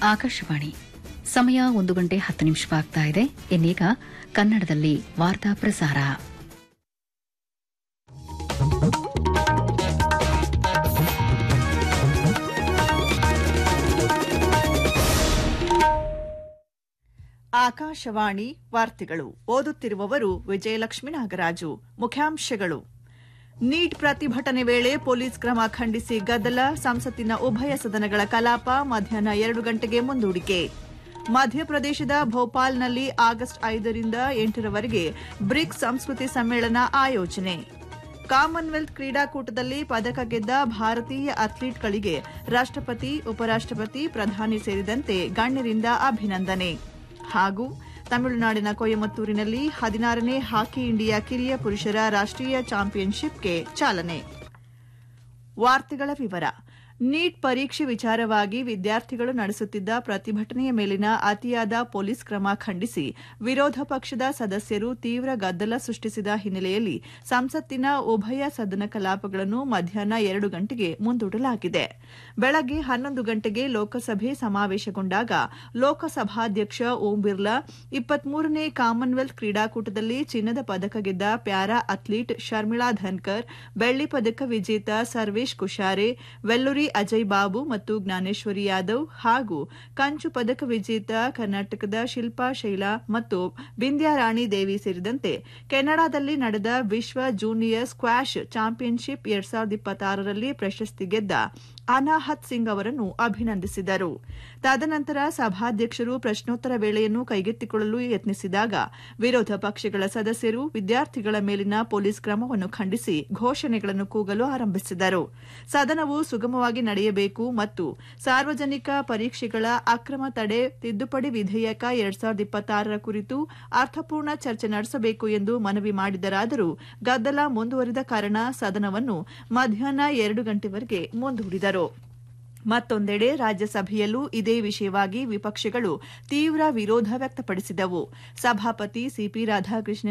ಆಕಾಶವಾಣಿ ಸಮಯ ಒಂದು ಗಂಟೆ ಹತ್ತು ನಿಮಿಷವಾಗ್ತಾ ಇದೆ ಇನ್ನೀಗ ಕನ್ನಡದಲ್ಲಿ ವಾರ್ತಾ ಪ್ರಸಾರ ಆಕಾಶವಾಣಿ ವಾರ್ತೆಗಳು ಓದುತ್ತಿರುವವರು ವಿಜಯಲಕ್ಷ್ಮಿ ನಾಗರಾಜು ಮುಖ್ಯಾಂಶಗಳು ನೀಟ್ ಪ್ರತಿಭಟನೆ ವೇಳೆ ಪೊಲೀಸ್ ಕ್ರಮ ಖಂಡಿಸಿ ಗದ್ದಲ ಸಂಸತ್ತಿನ ಉಭಯ ಸದನಗಳ ಕಲಾಪ ಮಧ್ಯಾಹ್ನ ಎರಡು ಗಂಟೆಗೆ ಮುಂದೂಡಿಕೆ ಮಧ್ಯಪ್ರದೇಶದ ಭೋಪಾಲ್ನಲ್ಲಿ ಆಗಸ್ಟ್ ಐದರಿಂದ ಎಂಟರವರೆಗೆ ಬ್ರಿಕ್ಸ್ ಸಂಸ್ಕೃತಿ ಸಮ್ಮೇಳನ ಆಯೋಜನೆ ಕಾಮನ್ವೆಲ್ತ್ ಕ್ರೀಡಾಕೂಟದಲ್ಲಿ ಪದಕ ಗೆದ್ದ ಭಾರತೀಯ ಅಥ್ಲೀಟ್ಗಳಿಗೆ ರಾಷ್ಟಪತಿ ಉಪರಾಷ್ಟಪತಿ ಪ್ರಧಾನಿ ಸೇರಿದಂತೆ ಗಣ್ಯರಿಂದ ಅಭಿನಂದನೆ ಹಾಗೂ ತಮಿಳುನಾಡಿನ ಕೊಯಮತ್ತೂರಿನಲ್ಲಿ ಹದಿನಾರನೇ ಹಾಕಿ ಇಂಡಿಯಾ ಕಿರಿಯ ಪುರುಷರ ರಾಷ್ಟೀಯ ಚಾಂಪಿಯನ್ಶಿಪ್ಗೆ ಚಾಲನೆ ವಾರ್ತೆಗಳ ವಿವರ ನೀಟ್ ಪರೀಕ್ಷೆ ವಿಚಾರವಾಗಿ ವಿದ್ಯಾರ್ಥಿಗಳು ನಡೆಸುತ್ತಿದ್ದ ಪ್ರತಿಭಟನೆಯ ಮೇಲಿನ ಅತಿಯಾದ ಪೊಲೀಸ್ ಕ್ರಮ ಖಂಡಿಸಿ ವಿರೋಧ ಪಕ್ಷದ ಸದಸ್ಯರು ತೀವ್ರ ಗದ್ದಲ ಸೃಷ್ಟಿಸಿದ ಹಿನ್ನೆಲೆಯಲ್ಲಿ ಸಂಸತ್ತಿನ ಉಭಯ ಸದನ ಕಲಾಪಗಳನ್ನು ಮಧ್ಯಾಹ್ನ ಎರಡು ಗಂಟೆಗೆ ಮುಂದೂಡಲಾಗಿದೆ ಬೆಳಗ್ಗೆ ಹನ್ನೊಂದು ಗಂಟೆಗೆ ಲೋಕಸಭೆ ಸಮಾವೇಶಗೊಂಡಾಗ ಲೋಕಸಭಾಧ್ಯಕ್ಷ ಓಂ ಬಿರ್ಲಾ ಇಪ್ಪತ್ಮೂರನೇ ಕಾಮನ್ವೆಲ್ತ್ ಕ್ರೀಡಾಕೂಟದಲ್ಲಿ ಚಿನ್ನದ ಪದಕ ಗೆದ್ದ ಪ್ಯಾರಾ ಅಥ್ಲೀಟ್ ಶರ್ಮಿಳಾ ಧನ್ಕರ್ ಬೆಳ್ಳಿ ಪದಕ ವಿಜೇತ ಸರ್ವೇಶ್ ಕುಶಾರೆ ವೆಲ್ಲುರಿ ಅಜಯ್ ಬಾಬು ಮತ್ತು ಜ್ಞಾನೇಶ್ವರಿ ಯಾದವ್ ಹಾಗೂ ಕಂಚು ಪದಕ ವಿಜೇತ ಕರ್ನಾಟಕದ ಶಿಲ್ಪಾ ಶೈಲಾ ಮತ್ತು ಬಿಂದ್ಯಾರಾಣಿ ದೇವಿ ಸೇರಿದಂತೆ ಕೆನಡಾದಲ್ಲಿ ನಡೆದ ವಿಶ್ವ ಜೂನಿಯರ್ ಸ್ಕ್ವಾಷ್ ಚಾಂಪಿಯನ್ಶಿಪ್ ಎರಡ್ ಸಾವಿರದ ಇಪ್ಪತ್ತಾರರಲ್ಲಿ ಪ್ರಶಸ್ತಿ ಗೆದ್ದ ಅನಾಹತ್ ಸಿಂಗ್ ಅವರನ್ನು ಅಭಿನಂದಿಸಿದರು ತದನಂತರ ಸಭಾಧ್ಯಕ್ಷರು ಪ್ರಶ್ನೋತ್ತರ ವೇಳೆಯನ್ನು ಕೈಗೆತ್ತಿಕೊಳ್ಳಲು ಯತ್ನಿಸಿದಾಗ ವಿರೋಧ ಪಕ್ಷಗಳ ಸದಸ್ಯರು ವಿದ್ಯಾರ್ಥಿಗಳ ಮೇಲಿನ ಪೊಲೀಸ್ ಕ್ರಮವನ್ನು ಖಂಡಿಸಿ ಘೋಷಣೆಗಳನ್ನು ಕೂಗಲು ಆರಂಭಿಸಿದರು ಸದನವು ಸುಗಮವಾಗಿ ನಡೆಯಬೇಕು ಮತ್ತು ಸಾರ್ವಜನಿಕ ಪರೀಕ್ಷೆಗಳ ಅಕ್ರಮ ತಡೆ ತಿದ್ದುಪಡಿ ವಿಧೇಯಕ ಎರಡ್ ಸಾವಿರದ ಇಪ್ಪತ್ತಾರರ ಕುರಿತು ಅರ್ಥಪೂರ್ಣ ಚರ್ಚೆ ನಡೆಸಬೇಕು ಎಂದು ಮನವಿ ಮಾಡಿದರಾದರೂ ಗದ್ದಲ ಮುಂದುವರಿದ ಕಾರಣ ಸದನವನ್ನು ಮಧ್ಯಾಹ್ನ ಎರಡು ಗಂಟೆವರೆಗೆ ಮುಂದೂಡಿದರು ಮತ್ತೊಂದೆಡೆ ರಾಜ್ಯಸಭೆಯಲ್ಲೂ ಇದೇ ವಿಷಯವಾಗಿ ವಿಪಕ್ಷಗಳು ತೀವ್ರ ವಿರೋಧ ವ್ಯಕ್ತಪಡಿಸಿದವು ಸಭಾಪತಿ ಸಿಪಿ ರಾಧಾಕೃಷ್ಣ